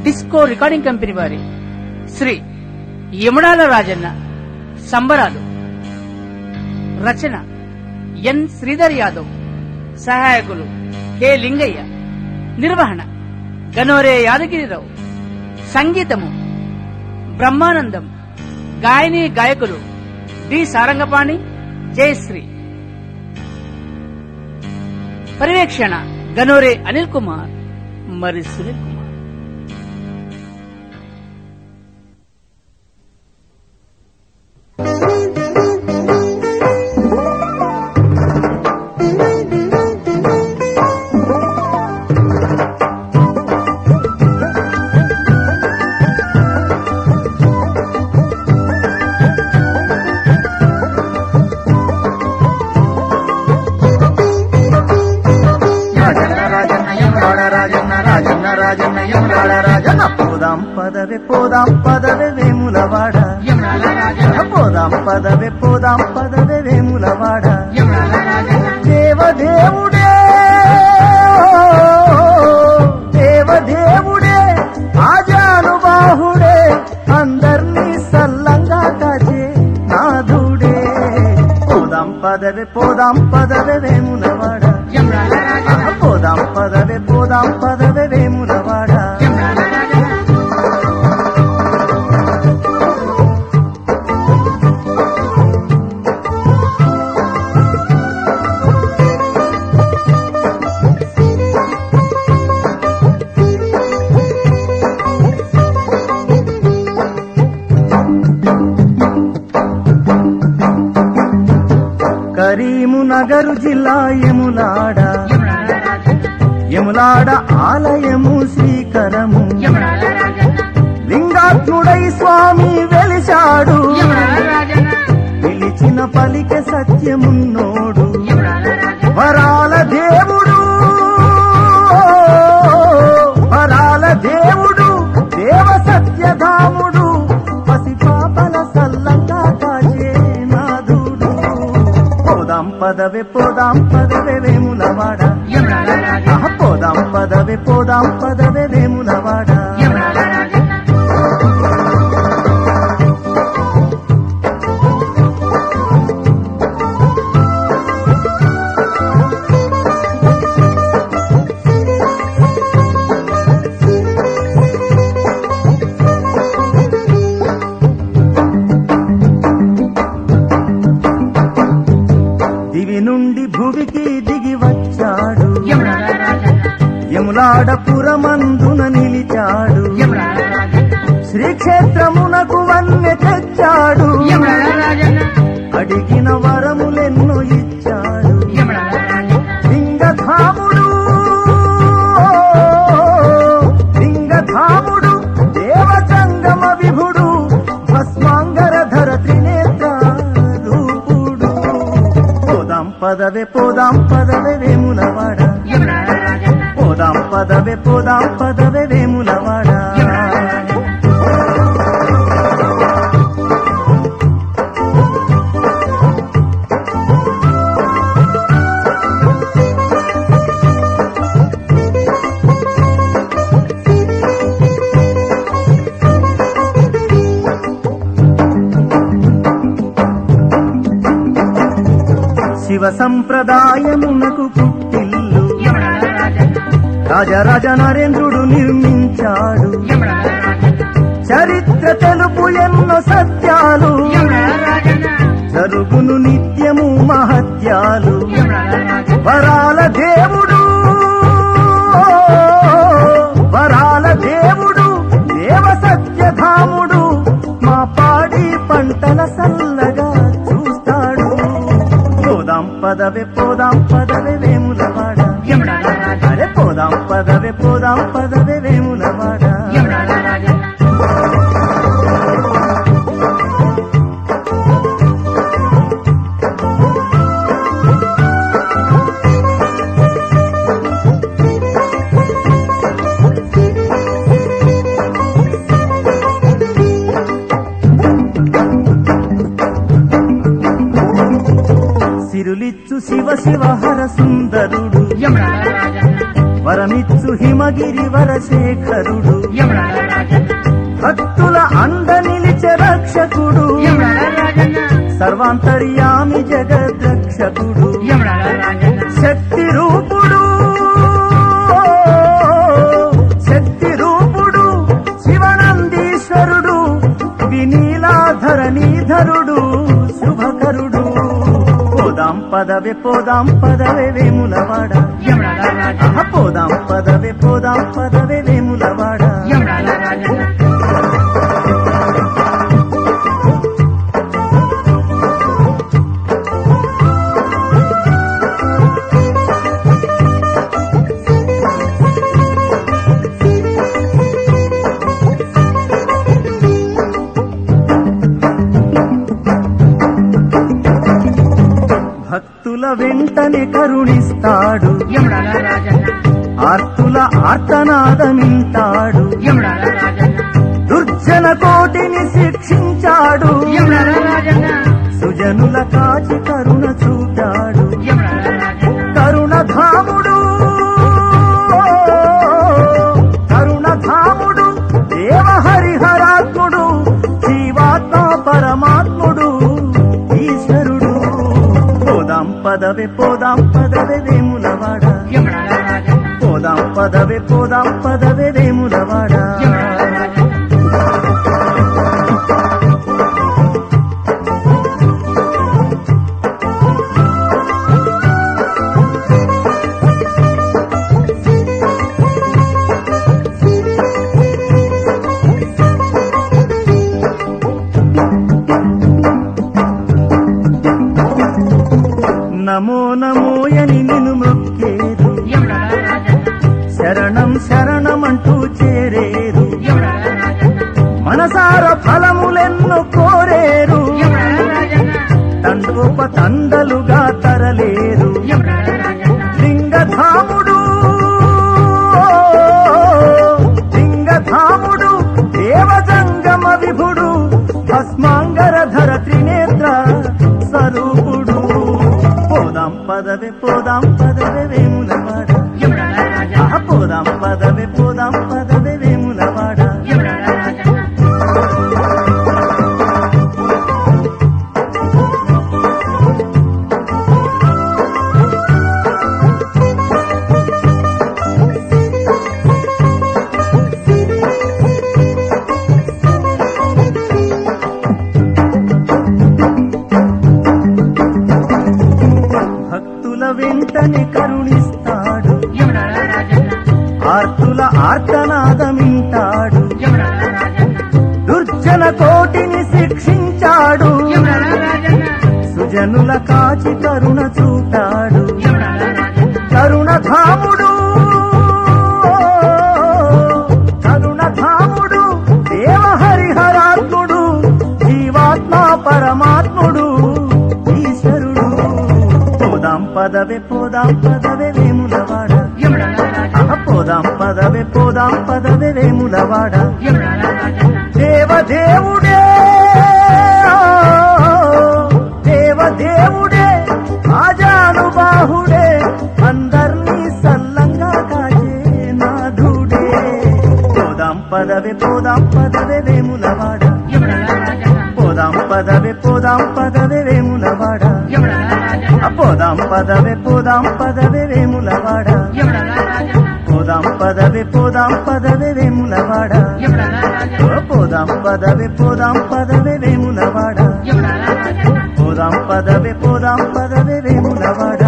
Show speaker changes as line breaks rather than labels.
disco recording company వారి శ్రీ యముడాల రాజన్న సంబరాలు రచన ఎన్ శ్రీధర్ యాదవ్ సహాయకులు కె లింగయ్య నిర్వహణ గనోరే యాదగిరిరావు సంగీతము బ్రహ్మానందం గాయని గాయకులు డి సారంగపాణి జయశ్రీ పర్యవేక్షణ గనోరే అనిల్ కుమార్ మరి సునీల్ కుమార్
రాజన్న రాజన్న యమరాడ రాజన్న రాజన్న రాజన్న యమరాడ రాజన్న పోదాం పదవే పోదాం పదవే వేములవాడ
యమరాల రాజన్న
పోదాం పదవే పోదాం పదవే వేములవాడ
యమరాల రాజన్న
దేవదేవుడే దేవదేవుడే ఆజానుబాహుడే అందర్నీ సల్లంగా కాచే నాథుడే పోదాం పదవే పోదాం పదవే వేములవాడ
యమరాల రాజన్న
పోదాం పదవే పోదాం పదవే వేములవాడ
యమరాల రాజన్న
కరీమునగరు జిల్లా ఎములాడ
యమరాల రాజన్న
ఎములాడ ఆలయము శ్రీకరము
యమరాల రాజన్న
లింగాత్ముడై స్వామి వెలిశాడు
యమరాల రాజన్న
పిలిచిన పలికె సత్యమున్నోడు
యమరాల రాజన్న
వరాల దేవుడు వరాల దేవుడు దేవ సత్యధాముడు పసిపాపల సల్లంగా కాచే నాదుడు పోదాం పదవే పోదాం పదవే వేములవాడ
యమరాల రాజన్న
ఆహ, పోదాం పదవే పోదాం పదవే వేములవాడ
యమరాల రాజన్న
దివి నుండి భువికి దిగి వచ్చాడు
యమరాల రాజన్న
యములాడపురమందున నిలిచాడు
యమరాల రాజన్న
శ్రీక్షేత్రమునకు వన్నె తెచ్చాడు
యమరాల రాజన్న
అడిగిన వరములెన్నో ఇచ్చాడు
యమరాల రాజన్న
లింగధాముడు లింగధాముడు దేవచంగమ విభుడు భస్మాంగర ధర త్రినేత్ర రూపుడు పోదాం పదవే పోదాం పదవే వేములవాడ
యమరాల రాజన్న
పోదాం పదవే పోదాం పదవే వేములవాడ
యమరాల రాజన్న
శివ సంప్రదాయమునకు పుట్టిల్లు
యమరాల రాజన్న
రాజరాజ నరేంద్రుడు నిర్మించాడు
యమరాల రాజన్న
చరిత్ర తెలుపు ఎన్నో సత్యాలు
యమరాల రాజన్న
జరుగును నిత్యము మహత్యాలు
యమరాల రాజన్న
వరాల దేవుడు వరాల దేవుడు దేవ సత్యధాముడు మా పాడి పంటల సల్లగా చూస్తాడు పోదాం పదవే పోదాం పదవే వేములవాడ
యమరాల రాజన్న
అరే పోదాం పదవే పోదాం పదవే వేములవాడ
యమరాల రాజన్న
సిరులిచ్చు శివ శివ హర సుందరుడు
యమరాల రాజన్న
వరమిచ్చు హిమగిరి వరశేఖరుడు
యమరాల
భక్తుల అండ నిలిచే రక్షకుడు
యమలాల రాజన్న
సర్వాంతర్యామి జగద్రక్షకుడు
యమలాల రాజన్న
శక్తి రూపుడు శక్తి రూపుడు శివనందీశ్వరుడు వినీలాధరణీధరుడు శుభకరుడు పోదాం పదవే పోదాం పదవే వేములవాడ
యమలాల రాజన్న
ఆహా, పోదాం పదవే పోదాం పదవే వేములవాడ
యమలాల రాజన్న
భక్తుల వెంటనే కరుణిస్తాడు
యమలాల రాజన్న
ఆర్తుల ఆర్తనాదమింటాడు
యమలాల రాజన్న
దుర్జన కోటిని శిక్షించాడు
యమలాల రాజన్న
సుజనుల కాచి కరుణ చూపాడు
యమలాల రాజన్న
కరుణధాముడు కరుణధాముడు దేవహరిహరాత్ముడు జీవాత్మ పరమాత్ముడు ఈశ్వరుడు పోదాం పదవే పోదాం పదవే వేములవాడ
యమలాల రాజన్న
పోదాం పదవే పోదాం పదవే వేములవాడ
యమలాల రాజన్న
నమో నమోయని నిన్ను మొక్కేరు
యమలాల రాజన్న
శరణం శరణమంటూ చేరేరు
యమలాల రాజన్న
మనసార ఫలములెన్నో కోరేరు
యమలాల రాజన్న
తండోప తండలుగా తరలేరు
యమలాల రాజన్న
లింగధాముడు లింగధాముడు దేవజంగమ విభుడు భస్మాంగరధర త్రినేత్ర స్వరూపుడు పోదాం పదవే పోదాం పదవే వేములవాడ
యమలాల రాజన్న
ఆహా, పోదాం పదవే పోదాం పదవే వేములవాడ
యమలాల రాజన్న
భక్తుల వెంటనే కరుణిస్తాడు
యమలాల రాజన్న
ఆర్తుల ఆర్తనాదమింటాడు
యమలాల రాజన్న
దుర్జన కోటిని శిక్షించాడు
యమలాల రాజన్న
సుజనుల కాచి కరుణ చూపాడు
యమలాల రాజన్న
కరుణధాముడు కరుణధాముడు దేవహరిహరాత్ముడు జీవాత్మ పరమాత్ముడు ఈశ్వరుడు పోదాం పదవే పోదాం పదవే వేములవాడ
యమలాల రాజన్న
ఆహా, పోదాం పదవే పోదాం పదవే వేములవాడ
యమలాల రాజన్న
దేవదేవుడే దేవదేవుడే ఆజానుబాహుడే అందర్నీ సల్లంగా కాచే నాథుడే పోదాం పదవే పోదాం పదవే వేములవాడ
యమలాల రాజన్న
పోదాం పదవే పోదాం పదవే వేములవాడ
యమలాల రాజన్న
ఆ పోదాం పదవే పోదాం పదవే వేములవాడ
యమలాల రాజన్న
పోదాం పదవే పోదాం పదవే వేములవాడ
యమలాల రాజన్న
ఓ పోదాం పదవే పోదాం పదవే వేములవాడ
యమలాల రాజన్న
పోదాం పదవే పోదాం పదవే వేములవాడ